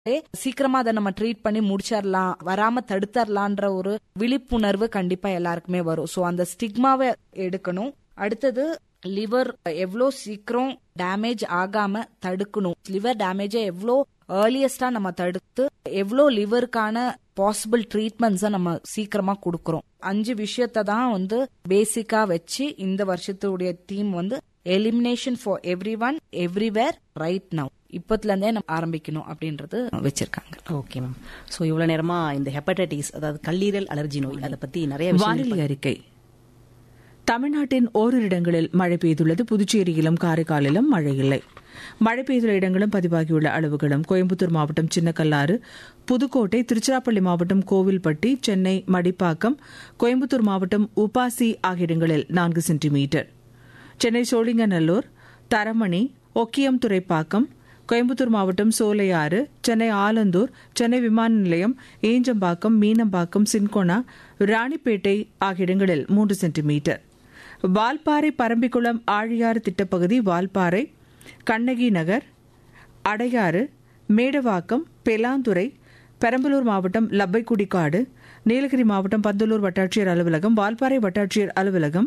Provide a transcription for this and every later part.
சீக்கிரமா அதை நம்ம ட்ரீட் பண்ணி முடிச்சிடலாம் வராம தடுத்தரலான்ற ஒரு விழிப்புணர்வு கண்டிப்பா எல்லாருக்குமே வரும் சோ அந்த ஸ்டிக்மாவை எடுக்கணும் அடுத்தது லிவர் எவ்வளோ சீக்கிரம் டேமேஜ் ஆகாம தடுக்கணும் லிவர் டேமேஜை எவ்வளோ ஏர்லியஸ்டா நம்ம தடுத்து எவ்வளோ லிவருக்கான பாசிபிள் ட்ரீட்மெண்ட்ஸை நம்ம சீக்கிரமா கொடுக்கறோம் அஞ்சு விஷயத்தை தான் வந்து பேசிக்கா வச்சு இந்த வருஷத்துடைய தீம் வந்து elimination for everyone everywhere right now இப்பத்துல இருந்தே நம்ம ஆரம்பிக்கணும் அப்படின்றது வச்சிருக்காங்க ஓகே மேம் ஸோ இவ்வளோ நேரமா இந்த ஹெப்படைட்டிஸ் அதாவது கல்லீரல் அலர்ஜி நோய் அதை பத்தி நிறைய விஷயங்கள் வானிலை அறிக்கை தமிழ்நாட்டின் ஓரிரு இடங்களில் மழை பெய்துள்ளது புதுச்சேரியிலும் காரைக்காலிலும் மழை இல்லை மழை பெய்துள்ள இடங்களும் பதிவாகியுள்ள அளவுகளும் கோயம்புத்தூர் மாவட்டம் சின்னக்கல்லாறு புதுக்கோட்டை திருச்சிராப்பள்ளி மாவட்டம் கோவில்பட்டி சென்னை மடிப்பாக்கம் கோயம்புத்தூர் மாவட்டம் உபாசி ஆகிய இடங்களில் நான்கு சென்டிமீட்டர் சென்னை சோழிங்கநல்லூர் தரமணி ஒக்கியம் துறைப்பாக்கம் கோயம்புத்தூர் மாவட்டம் சோலையாறு சென்னை ஆலந்தூர் சென்னை விமான நிலையம் ஈஞ்சம்பாக்கம் மீனம்பாக்கம் சின்கோனா ராணிப்பேட்டை ஆகிய இடங்களில் மூன்று சென்டிமீட்டர் வால்பாறை பரம்பிக்குளம் ஆழியாறு திட்டப்பகுதி வால்பாறை கண்ணகி நகர் அடையாறு மேடவாக்கம் பெலாந்துறை பெரம்பலூர் மாவட்டம் லப்பைக்குடிக்காடு நீலகிரி மாவட்டம் பந்தலூர் வட்டாட்சியர் அலுவலகம் வால்பாறை வட்டாட்சியர் அலுவலகம்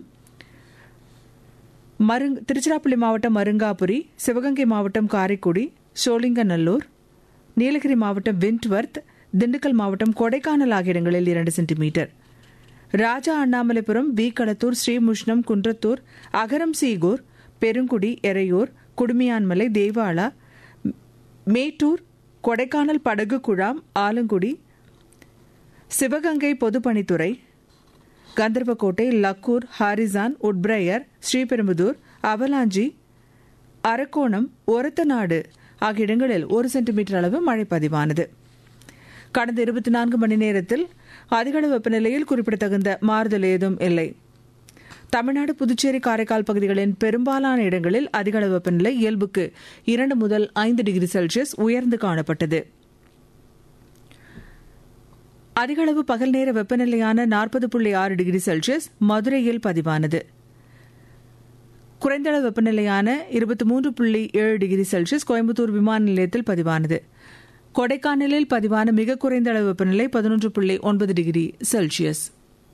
மருங் திருச்சிராப்பள்ளி மாவட்டம் மருங்காபுரி சிவகங்கை மாவட்டம் காரைக்குடி சோழிங்கநல்லூர் நீலகிரி மாவட்டம் விண்ட்வர்த் திண்டுக்கல் மாவட்டம் கொடைக்கானல் ஆகிய இடங்களில் இரண்டு சென்டிமீட்டர் ராஜா அண்ணாமலைபுரம் வி களத்தூர் ஸ்ரீமுஷ்ணம் குன்றத்தூர் அகரம் சீகூர் பெருங்குடி எறையூர் குடுமியான்மலை தேவாலா மேட்டூர் கொடைக்கானல் படகு குழாம் ஆலங்குடி சிவகங்கை பொதுப்பணித்துறை Gandarvakottai Lakkur Harrison Woodbriar Sriperumbudur Avalanche Arakkonam Orathanadu ஆகிய இடங்களில் ஒரு சென்டிமீட்டர் அளவு மழை பதிவானது கடந்த இருபத்தி நான்கு மணி நேரத்தில் அதிகளவு வெப்பநிலையில் குறிப்பிடத்தகுந்த மாறுதல் ஏதும் இல்லை தமிழ்நாடு புதுச்சேரி காரைக்கால் பகுதிகளின் பெரும்பாலான இடங்களில் அதிகளவு வெப்பநிலை இயல்புக்கு இரண்டு முதல் ஐந்து டிகிரி செல்சியஸ் உயர்ந்து காணப்பட்டது அதிகளவு பகல் நேர வெப்பநிலையான நாற்பது புள்ளி ஆறு டிகிரி செல்சியஸ் மதுரையில் பதிவானது குறைந்த அளவு வெப்பநிலையான இருபத்தி மூன்று புள்ளி ஏழு டிகிரி செல்சியஸ் கோயம்புத்தூர் விமான நிலையத்தில் பதிவானது கொடைக்கானலில் பதிவான மிக குறைந்த அளவு வெப்பநிலை பதினொன்று புள்ளி ஒன்பது டிகிரி செல்சியஸ்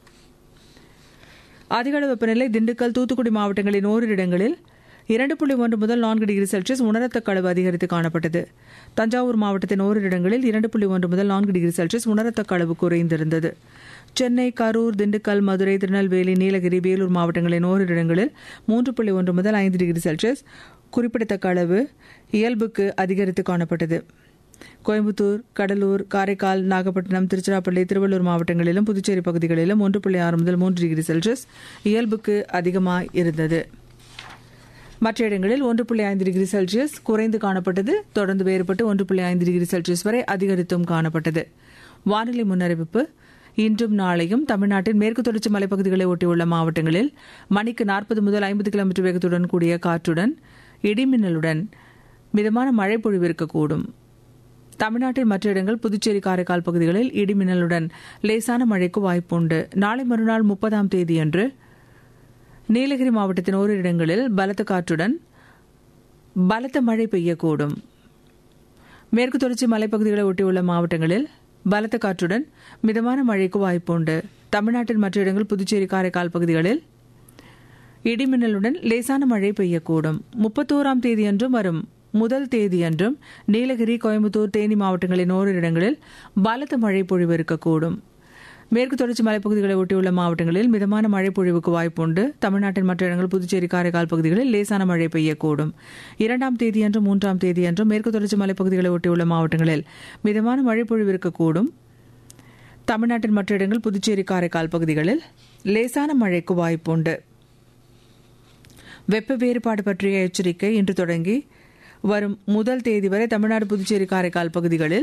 அதிகளவு வெப்பநிலை திண்டுக்கல் தூத்துக்குடி மாவட்டங்களின் ஓரிரு இடங்களில் இரண்டு புள்ளி ஒன்று முதல் நான்கு டிகிரி செல்சியஸ் உணரத்தக்க அளவு அதிகரித்து காணப்பட்டது தஞ்சாவூர் மாவட்டத்தின் ஓரிரு இடங்களில் இரண்டு புள்ளி ஒன்று முதல் நான்கு டிகிரி செல்சியஸ் உணரத்தக்க அளவு குறைந்திருந்தது சென்னை கரூர் திண்டுக்கல் மதுரை திருநெல்வேலி நீலகிரி வேலூர் மாவட்டங்களின் ஓரிரு இடங்களில் மூன்று புள்ளி ஒன்று முதல் ஐந்து டிகிரி செல்சியஸ் குறிப்பிடத்தக்க அளவு இயல்புக்கு அதிகரித்து காணப்பட்டது கோயம்புத்தூர் கடலூர் காரைக்கால் நாகப்பட்டினம் திருச்சிராப்பள்ளி திருவள்ளூர் மாவட்டங்களிலும் புதுச்சேரி பகுதிகளிலும் ஒன்று புள்ளி ஆறு முதல் மூன்று டிகிரி செல்சியஸ் இயல்புக்கு அதிகமாக இருந்தது மற்ற இடங்களில் ஒன்று புள்ளி ஐந்து டிகிரி செல்சியஸ் குறைந்து காணப்பட்டது தொடர்ந்து வேறுபட்டு ஒன்று புள்ளி ஐந்து டிகிரி செல்சியஸ் வரை அதிகரித்தும் காணப்பட்டது வானிலை முன்னறிவிப்பு இன்றும் நாளையும் தமிழ்நாட்டின் மேற்கு தொடர்ச்சி மலைப்பகுதிகளை ஒட்டியுள்ள மாவட்டங்களில் மணிக்கு நாற்பது முதல் ஐம்பது கிலோமீட்டர் வேகத்துடன் கூடிய காற்றுடன் இடிமின்னலுடன் மிதமான மழை பொழிவு இருக்கக்கூடும் தமிழ்நாட்டின் மற்ற இடங்கள் புதுச்சேரி காரைக்கால் பகுதிகளில் இடிமின்னலுடன் லேசான மழைக்கு வாய்ப்புண்டு நாளை மறுநாள் முப்பதாம் தேதியன்று நீலகிரி மாவட்டத்தின் ஓரிரு இடங்களில் பலத்த காற்றுடன் பலத்த மழை பெய்யக்கூடும் மேற்கு தொடர்ச்சி மலைப்பகுதிகளை ஒட்டியுள்ள மாவட்டங்களில் பலத்த காற்றுடன் மிதமான மழைக்கு வாய்ப்புண்டு தமிழ்நாட்டின் மற்ற இடங்கள் புதுச்சேரி காரைக்கால் பகுதிகளில் இடிமின்னலுடன் லேசான மழை பெய்யக்கூடும் முப்பத்தோராம் தேதியன்றும் வரும் முதல் தேதியன்றும் நீலகிரி கோயம்புத்தூர் தேனி மாவட்டங்களின் ஓரிரு இடங்களில் பலத்த மழை பொழிவு இருக்கக்கூடும் மேற்கு தொடர்ச்சி மலைப்பகுதிகளை ஒட்டியுள்ள மாவட்டங்களில் மிதமான மழை பொழிவுக்கு வாய்ப்புண்டு தமிழ்நாட்டின் மற்ற இடங்கள் புதுச்சேரி காரைக்கால் பகுதிகளில் லேசான மழை பெய்யக்கூடும் இரண்டாம் தேதியன்றும் மூன்றாம் தேதியன்றும் மேற்கு தொடர்ச்சி மலைப்பகுதிகளை ஒட்டியுள்ள மாவட்டங்களில் மிதமான மழை பொழிவு இருக்கக்கூடும் தமிழ்நாட்டின் மற்ற இடங்கள் புதுச்சேரி காரைக்கால் பகுதிகளில் லேசான மழைக்கு வாய்ப்புண்டு வெப்ப வேறுபாடு பற்றிய எச்சரிக்கை இன்று தொடங்கி வரும் முதல் தேதி வரை தமிழ்நாடு புதுச்சேரி காரைக்கால் பகுதிகளில்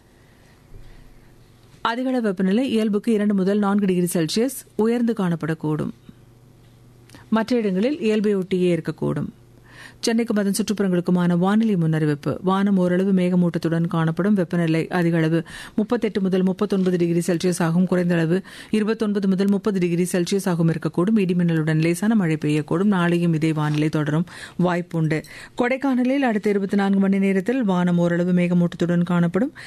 அதிகளவு வெப்பநிலை இயல்புக்கு இரண்டு முதல் நான்கு டிகிரி செல்சியஸ் உயர்ந்து காணப்படக்கூடும் மற்ற இடங்களில் இயல்பை ஒட்டியே இருக்கக்கூடும் சென்னைக்கும் அதன் சுற்றுப்புறங்களுக்குமான வானிலை முன்னறிவிப்பு வானம் ஓரளவு மேகமூட்டத்துடன் காணப்படும் வெப்பநிலை அதிக அளவு முப்பத்தெட்டு முதல் முப்பத்தொன்பது டிகிரி செல்சியஸ் ஆகும் குறைந்த அளவு இருபத்தொன்பது முதல் முப்பது டிகிரி செல்சியஸ் ஆகும் இருக்கக்கூடும் இடிமின்னலுடன் லேசான மழை பெய்யக்கூடும் நாளையும் இதே வானிலை தொடரும் வாய்ப்புண்டு கொடைக்கானலில் அடுத்த இருபத்தி நான்கு மணி நேரத்தில் வானம் ஓரளவு மேகமூட்டத்துடன் காணப்படும்